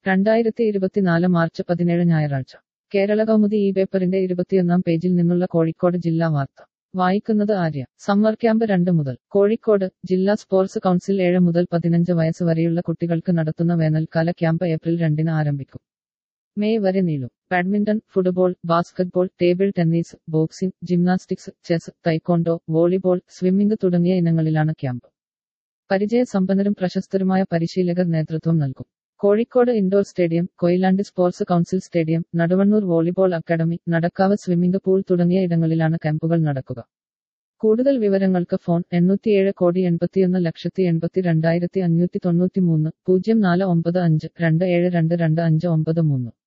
രണ്ടായിരത്തി ഇരുപത്തിനാല് മാർച്ച് പതിനേഴ് ഞായറാഴ്ച കേരള കൗമുദി ഈ പേപ്പറിന്റെ ഇരുപത്തിയൊന്നാം പേജിൽ നിന്നുള്ള കോഴിക്കോട് ജില്ലാ വാർത്ത വായിക്കുന്നത് ആര്യ സമ്മർ ക്യാമ്പ് രണ്ട് മുതൽ കോഴിക്കോട് ജില്ലാ സ്പോർട്സ് കൗൺസിൽ ഏഴ് മുതൽ പതിനഞ്ച് വയസ്സ് വരെയുള്ള കുട്ടികൾക്ക് നടത്തുന്ന വേനൽക്കാല ക്യാമ്പ് ഏപ്രിൽ രണ്ടിന് ആരംഭിക്കും മെയ് വരെ നീളും badminton football basketball table tennis boxing gymnastics chess taekwondo volleyball swimming തുടങ്ങിയ ഇനങ്ങളിലാണ് ക്യാമ്പ് പരിചയസമ്പന്നരും പ്രശസ്തരുമായ പരിശീലകർ നേതൃത്വം നൽകും Kozhikode indoor stadium Koyilandy sports council stadium Naduvannur volleyball academy Nadakkavu swimming pool തുടങ്ങിയ ഇടങ്ങളിലാണ് ക്യാമ്പുകൾ നടക്കുക കൂടുതൽ വിവരങ്ങൾക്ക് ഫോൺ എണ്ണൂറ്റിയേഴ് കോടി എൺപത്തിയൊന്ന് ലക്ഷത്തി എൺപത്തി രണ്ടായിരത്തി അഞ്ഞൂറ്റി തൊണ്ണൂറ്റി മൂന്ന് പൂജ്യം നാല് ഒമ്പത് അഞ്ച് രണ്ട് ഏഴ് രണ്ട് രണ്ട് അഞ്ച് ഒമ്പത് മൂന്ന്